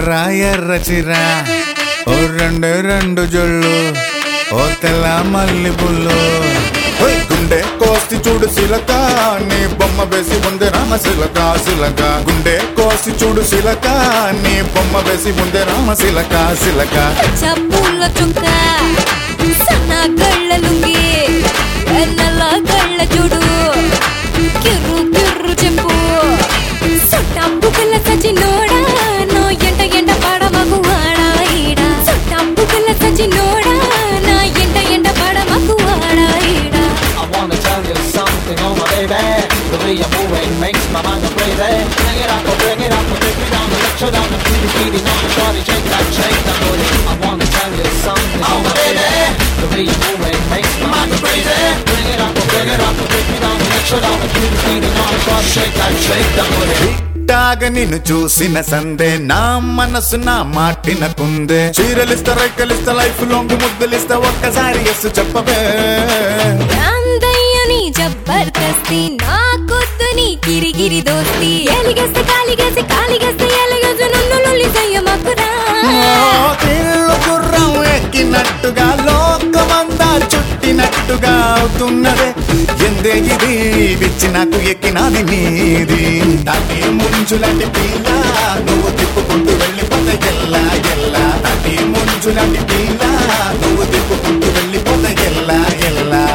ఎర్ర ఎర్ర చిర ఓ రెండు రెండు జొళ్ళు ఓ తెల్ల మల్లి పుల్లు ఓయ్ గుండె కోసి చూడు సిలక నీ బొమ్మ వేసి ఉంది రామ సిలక సిలక గుండె కోసి చూడు సిలక నీ బొమ్మ వేసి ఉంది రామ సిలక సిలక చప్పుల చుక్క సన్న గళ్ళ లుంగి వెన్నెల గళ్ళ చూడు కిర్రు కిర్రు చెప్పు సొట్టంబు పిల్ల సచి నోడా నో ఎంట ఎంట పడమకు ఆడా ఈడా సొట్టంబు పిల్ల సచి నోడా నా ఎంట ఎంట పడమకు ఆడా ఈడా I wanna tell you something, oh my baby. The way you're moving makes my mind go crazy. Bring it up, oh, bring it up, oh, take me down, let you down, keep it beating on the shorty, shake that, shake that booty. I wanna tell you something, oh my baby. The way you're moving makes my mind go crazy. Bring it up, oh, bring it up, oh, take me down, let you down, keep it beating on the shorty, shake that, shake that booty. టాగ నిన్ను చూసిన సందే నా మనసు నా మాటిన కుందే చీరలిస్తా రైకలిస్తా life లోంగు ముద్దులిస్తా ఒక్కసారి yes చెప్పవే అందయ్యని జబర్దస్తి నా కొద్దు నీ గిరిగిరి దోస్తి ఎలిగేస్తే కాలిగేసి కాలిగేస్తే ఎలగేసి నన్ను లొల్లి చెయ్యమకురా ఓ తిల్లు గుర్రం ఎక్కినట్టుగా లోకమంతా చుట్టినట్టుగా అవుతున్నదే ఎందే ఇది విచ్చి నాకు ఎక్కినది నీది దాని ముంచులాంటి పిల్ల నువ్వు తిప్పుకుంటూ వెళ్ళిపోతే ఎల్లా ఎల్లా దాని ముంచులాంటి పిల్ల నువ్వు తిప్పుకుంటూ వెళ్ళిపోతే ఎల్లా ఎల్లా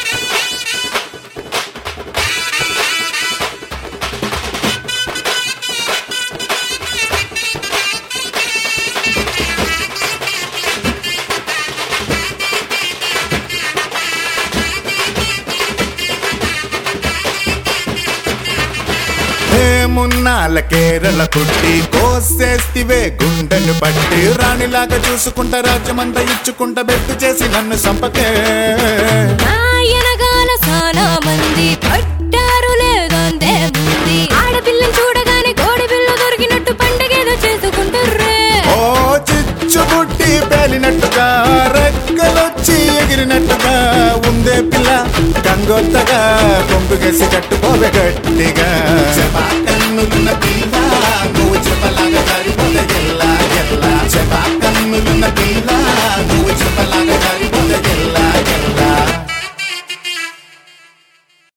హే మున్నాల కేరళ పుట్టి కోసేస్తివే గుండెను పట్టి రాణిలాగా చూసుకుంటా రాజ్యమంతా ఇచ్చుకుంటా బెట్టు చేసి నన్ను సంపకే నాయనగాన సానా మంది పట్టారు లేదంతే ముంది ఆడపిల్లని చూడగానే కోడి పిల్ల దొరికినట్టు పండగేదో చేసుకుంటుర్రే ఓ చిచ్చు పుట్టి పేలినట్టుగా రెక్కలొచ్చి ఎగిరినట్టుగా ఉందే పిల్ల కంగొత్తగా కొంపుగేసి కట్టుకోవే గట్టిగా కన్నులున్న పిల్ల